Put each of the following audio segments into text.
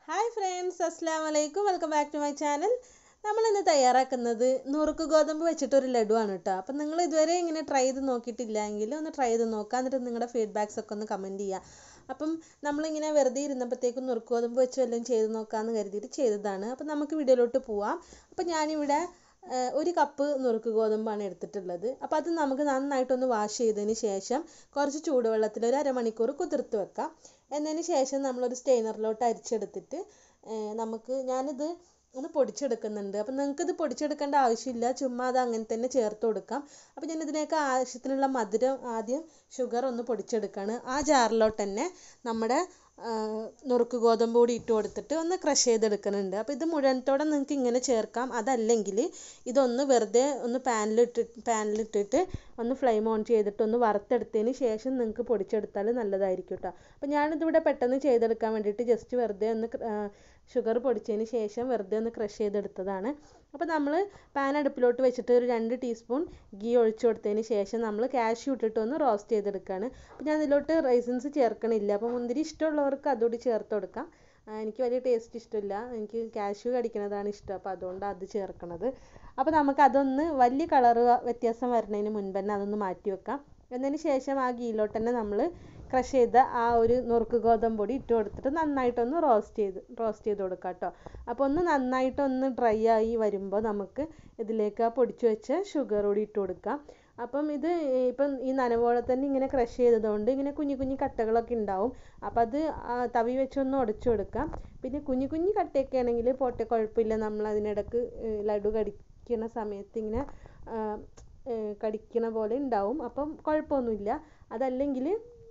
hi friends അസ്സാം വലൈക്കും welcome back to my channel നമ്മളിന്ന് തയ്യാറാക്കുന്നത് നുറുക്ക് ഗോതമ്പ് വെച്ചിട്ടൊരു ലഡുവാണ് കേട്ടോ അപ്പം നിങ്ങൾ ഇതുവരെ ഇങ്ങനെ ട്രൈ ചെയ്ത് നോക്കിയിട്ടില്ല എങ്കിൽ ഒന്ന് ട്രൈ ചെയ്ത് നോക്കുക എന്നിട്ട് നിങ്ങളുടെ ഫീഡ്ബാക്സ് ഒക്കെ ഒന്ന് കമൻറ്റ് ചെയ്യുക അപ്പം നമ്മളിങ്ങനെ വെറുതെ ഇരുന്നപ്പോഴത്തേക്കും നുറുക്ക് ഗോതമ്പ് വെച്ച് വല്ലതും ചെയ്ത് നോക്കാമെന്ന് കരുതിയിട്ട് ചെയ്തതാണ് അപ്പം നമുക്ക് വീഡിയോയിലോട്ട് പോവാം അപ്പം ഞാനിവിടെ ഏഹ്, ഒരു കപ്പ് നുറുക്ക് ഗോതമ്പാണ് എടുത്തിട്ടുള്ളത് അപ്പോൾ അത് നമുക്ക് നന്നായിട്ടൊന്ന് വാഷ് ചെയ്തതിന് ശേഷം കുറച്ച് ചൂടുവെള്ളത്തിൽ ഒരു അരമണിക്കൂർ കുതിർത്ത് വെക്കാം എന്നതിന് ശേഷം നമ്മളൊരു സ്റ്റെയിനറിലോട്ട് അരിച്ചെടുത്തിട്ട് ഏഹ്, നമുക്ക് ഞാനിത് ഒന്ന് പൊടിച്ചെടുക്കുന്നുണ്ട് അപ്പം നിങ്ങൾക്ക് ഇത് പൊടിച്ചെടുക്കേണ്ട ആവശ്യമില്ല ചുമ്മാ അത് അങ്ങനെ തന്നെ ചേർത്ത് കൊടുക്കാം അപ്പം ഞാൻ ഇതിലേക്ക് ആവശ്യത്തിനുള്ള മധുരം ആദ്യം ഷുഗർ ഒന്ന് പൊടിച്ചെടുക്കുകയാണ് ആ ജാറിലോട്ട് തന്നെ നമ്മുടെ ആ, നുറുക്ക് ഗോതമ്പ് കൂടി ഇട്ട് കൊടുത്തിട്ട് ഒന്ന് ക്രഷ് ചെയ്തെടുക്കുന്നുണ്ട് അപ്പോൾ ഇത് മുഴുവനത്തോടെ നിങ്ങൾക്ക് ഇങ്ങനെ ചേർക്കാം അതല്ലെങ്കിൽ ഇതൊന്ന് വെറുതെ ഒന്ന് പാനിലിട്ട് പാനിലിട്ടിട്ട് ഒന്ന് ഫ്ലെയിം ഓൺ ചെയ്തിട്ട് ഒന്ന് വറുത്തെടുത്തതിന് ശേഷം നിങ്ങൾക്ക് പൊടിച്ചെടുത്താൽ നല്ലതായിരിക്കും കേട്ടോ അപ്പോൾ ഞാനിതിവിടെ പെട്ടെന്ന് ചെയ്തെടുക്കാൻ വേണ്ടിയിട്ട് ജസ്റ്റ് വെറുതെ ഒന്ന് ഷുഗർ പൊടിച്ചതിന് ശേഷം വെറുതെ ഒന്ന് ക്രഷ് ചെയ്തെടുത്തതാണ് അപ്പോൾ നമ്മൾ പാൻ അടുപ്പിലോട്ട് വെച്ചിട്ട് ഒരു രണ്ട് ടീസ്പൂൺ ഗീ ഒഴിച്ചു കൊടുത്തതിന് ശേഷം നമ്മൾ കാഷ്യൂ ഇട്ടിട്ട് ഒന്ന് റോസ്റ്റ് ചെയ്തെടുക്കുകയാണ് അപ്പോൾ ഞാൻ ഇതിലോട്ട് റൈസിൻസ് ചേർക്കണില്ല അപ്പോൾ മുന്തിരി ഇഷ്ടമുള്ളവർക്ക് അതുകൂടി ചേർത്ത് കൊടുക്കാം ആ, എനിക്ക് വലിയ ടേസ്റ്റ് ഇഷ്ടമില്ല എനിക്ക് കാഷ്യൂ കടിക്കുന്നതാണ് ഇഷ്ടം അപ്പോൾ അതുകൊണ്ടാണ് അത് ചേർക്കണത് അപ്പോൾ നമുക്ക് അതൊന്ന് വലിയ കളർ വ്യത്യാസം വരുന്നതിന് മുൻപ് തന്നെ അതൊന്ന് മാറ്റി വെക്കാം എന്നതിന് ശേഷം ആ ഗീയിലോട്ട് തന്നെ നമ്മൾ ക്രഷ് ചെയ്ത ആ ഒരു നുറുക്ക് ഗോതമ്പ് പൊടി ഇട്ട് കൊടുത്തിട്ട് നന്നായിട്ടൊന്ന് റോസ്റ്റ് ചെയ്ത് റോസ്റ്റ് ചെയ്ത് കൊടുക്കാം കേട്ടോ അപ്പോൾ ഒന്ന് നന്നായിട്ടൊന്ന് ഡ്രൈ ആയി വരുമ്പോൾ നമുക്ക് ഇതിലേക്ക് ആ പൊടിച്ചു വെച്ച ഷുഗർ കൂടി ഇട്ട് കൊടുക്കാം അപ്പം ഇത് ഇപ്പം ഈ നനവോടെ തന്നെ ഇങ്ങനെ ക്രഷ് ചെയ്തതുകൊണ്ട് ഇങ്ങനെ കുഞ്ഞു കുഞ്ഞു കട്ടകളൊക്കെ ഉണ്ടാവും അപ്പം അത് ആ തവി വെച്ചൊന്ന് ഉടച്ചു കൊടുക്കാം പിന്നെ കുഞ്ഞു കുഞ്ഞു കട്ടയൊക്കെ ആണെങ്കിൽ പോട്ടെ കുഴപ്പമില്ല നമ്മൾ അതിനിടക്ക് ഏഹ് ലഡു കടിക്കുന്ന സമയത്ത് ഇങ്ങനെ ആ, ഏഹ് കടിക്കണ പോലെ ഉണ്ടാവും അപ്പം കുഴപ്പമൊന്നുമില്ല അതല്ലെങ്കിൽ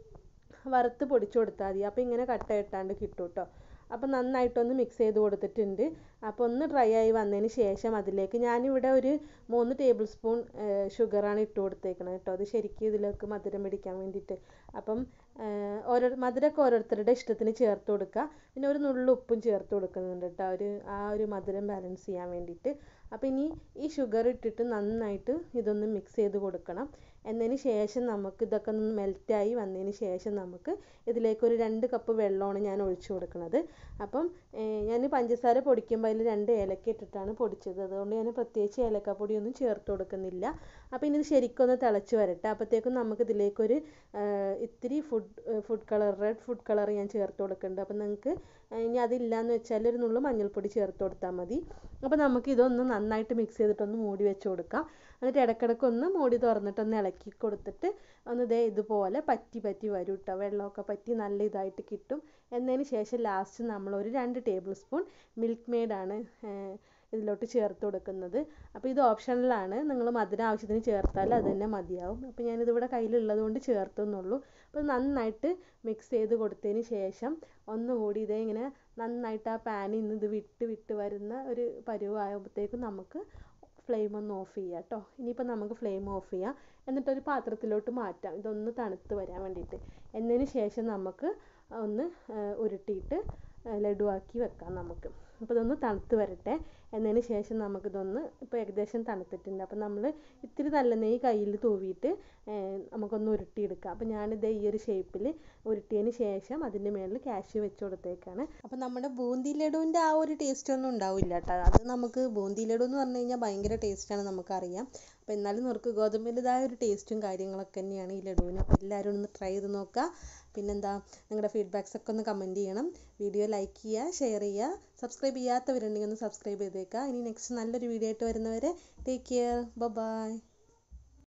വറുത്ത് പൊടിച്ചു കൊടുത്താൽ മതി അപ്പോൾ ഇങ്ങനെ കട്ട കെട്ടാണ്ട് കിട്ടും കേട്ടോ അപ്പോൾ നന്നായിട്ടൊന്ന് മിക്സ് ചെയ്ത് കൊടുത്തിട്ടുണ്ട് അപ്പോൾ ഒന്ന് ഡ്രൈ ആയി വന്നതിന് ശേഷം അതിലേക്ക് ഞാനിവിടെ ഒരു മൂന്ന് ടേബിൾ സ്പൂൺ ഷുഗറാണ് ഇട്ട് കൊടുത്തേക്കണത് കേട്ടോ അത് ശരിക്കും ഇതിലേക്ക് മധുരം പിടിക്കാൻ വേണ്ടിയിട്ട് അപ്പം ഏഹ്, ഓരോ മധുരമൊക്കെ ഓരോരുത്തരുടെ ഇഷ്ടത്തിന് ചേർത്ത് കൊടുക്കുക പിന്നെ ഒരു നുള്ളു ഉപ്പും ചേർത്ത് കൊടുക്കുന്നുണ്ട് കേട്ടോ ഒരു ആ ഒരു മധുരം ബാലൻസ് ചെയ്യാൻ വേണ്ടിയിട്ട് അപ്പോൾ ഇനി ഈ ഷുഗർ ഇട്ടിട്ട് നന്നായിട്ട് ഇതൊന്ന് മിക്സ് ചെയ്ത് കൊടുക്കണം എന്നതിന് ശേഷം നമുക്ക് ഇതൊക്കെ ഒന്ന് മെൽറ്റായി വന്നതിന് ശേഷം നമുക്ക് ഇതിലേക്ക് ഒരു രണ്ട് കപ്പ് വെള്ളമാണ് ഞാൻ ഒഴിച്ചു കൊടുക്കുന്നത് അപ്പം ഞാൻ പഞ്ചസാര പൊടിക്കുമ്പോൾ അതിൽ രണ്ട് ഏലക്ക ഇട്ടിട്ടാണ് പൊടിച്ചത് അതുകൊണ്ട് ഞാൻ പ്രത്യേകിച്ച് ഏലക്കാപ്പൊടിയൊന്നും ചേർത്ത് കൊടുക്കുന്നില്ല അപ്പോൾ ഇനി ഇത് ശരിക്കും ഒന്ന് തിളച്ച് വരട്ടെ അപ്പോഴത്തേക്കും നമുക്ക് ഇതിലേക്കൊരു ഇത്തിരി food food colour red food colour ഞാൻ ചേർത്ത് കൊടുക്കുന്നുണ്ട് അപ്പം നിങ്ങൾക്ക് ഇനി അതില്ലാന്ന് വെച്ചാൽ ഒരു നുള്ളു മഞ്ഞൾപ്പൊടി ചേർത്ത് കൊടുത്താൽ മതി അപ്പോൾ നമുക്ക് ഇതൊന്ന് നന്നായിട്ട് മിക്സ് ചെയ്തിട്ടൊന്ന് മൂടി വെച്ച് കൊടുക്കാം എന്നിട്ട് ഇടയ്ക്കിടയ്ക്ക് ഒന്ന് മൂടി തുറന്നിട്ടൊന്ന് ഇളക്കി കൊടുത്തിട്ട് ഒന്ന് ദേ ഇതുപോലെ പറ്റി പറ്റി വരും കേട്ടോ വെള്ളമൊക്കെ പറ്റി നല്ല ഇതായിട്ട് കിട്ടും എന്നതിന് ശേഷം ലാസ്റ്റ് നമ്മൾ ഒരു രണ്ട് ടേബിൾ സ്പൂൺ മിൽക്ക് മെയ്ഡാണ് ഇതിലോട്ട് ചേർത്ത് കൊടുക്കുന്നത് അപ്പോൾ ഇത് ഓപ്ഷണലാണ് നിങ്ങൾ മധുരം ആവശ്യത്തിന് ചേർത്താൽ അത് തന്നെ മതിയാവും അപ്പോൾ ഞാനിതിവിടെ കയ്യിലുള്ളത് കൊണ്ട് ചേർത്തെന്നുള്ളൂ അപ്പോൾ നന്നായിട്ട് മിക്സ് ചെയ്ത് കൊടുത്തതിന് ശേഷം ഒന്നുകൂടി ഇതേ ഇങ്ങനെ നന്നായിട്ട് ആ പാനിൽ നിന്ന് ഇത് വിട്ട് വിട്ട് വരുന്ന ഒരു പരുവാകുമ്പോഴത്തേക്കും നമുക്ക് ഫ്ലെയിം ഒന്ന് ഓഫ് ചെയ്യാം കേട്ടോ ഇനിയിപ്പോൾ നമുക്ക് ഫ്ലെയിം ഓഫ് ചെയ്യാം എന്നിട്ടൊരു പാത്രത്തിലോട്ട് മാറ്റാം ഇതൊന്ന് തണുത്ത് വരാൻ വേണ്ടിയിട്ട് എന്നതിന് ശേഷം നമുക്ക് ഒന്ന് ആ, ഉരുട്ടിയിട്ട് ആ, ലഡുവാക്കി വെക്കാം നമുക്ക് അപ്പോൾ ഇതൊന്ന് തണുത്ത് വരട്ടെ എന്നതിന് ശേഷം നമുക്കിതൊന്ന് ഇപ്പോൾ ഏകദേശം തണുത്തിട്ടുണ്ട് അപ്പോൾ നമ്മൾ ഇത്തിരി നല്ല നെയ്യ് കയ്യിൽ തൂവിയിട്ട് ഏഹ്, നമുക്കൊന്ന് ഉരുട്ടിയെടുക്കാം അപ്പോൾ ഞാനിത് ഈ ഒരു ഷേപ്പിൽ ഉരുട്ടിയതിന് ശേഷം അതിൻ്റെ മുകളിൽ കാഷ്യൂ വെച്ച് കൊടുത്തേക്കാണ് അപ്പോൾ നമ്മുടെ ബൂന്തി ലഡുവിൻ്റെ ആ ഒരു ടേസ്റ്റ് ഒന്നും ഉണ്ടാവില്ല കേട്ടോ അത് നമുക്ക് ബൂന്തി ലഡു എന്ന് പറഞ്ഞു കഴിഞ്ഞാൽ ഭയങ്കര ടേസ്റ്റാണ് നമുക്കറിയാം അപ്പോൾ എന്നാലും നുറുക്ക് ഗോതമ്പിൻ്റെതായ ഒരു ടേസ്റ്റും കാര്യങ്ങളൊക്കെ തന്നെയാണ് ഈ ലഡുവിന് അപ്പോൾ എല്ലാവരും ഒന്ന് ട്രൈ ചെയ്ത് നോക്കുക പിന്നെന്താ നിങ്ങളുടെ ഫീഡ്ബാക്സ് ഒക്കെ ഒന്ന് കമൻറ്റ് ചെയ്യണം വീഡിയോ ലൈക്ക് ചെയ്യുക ഷെയർ ചെയ്യുക സബ്സ്ക്രൈബ് ചെയ്യാത്തവരുണ്ടെങ്കിൽ ഒന്ന് സബ്സ്ക്രൈബ് ചെയ്തേക്കുക ഇനി നെക്സ്റ്റ് നല്ലൊരു വീഡിയോ ആയിട്ട് വരുന്നവരെ ടേക്ക് കെയർ ബൈ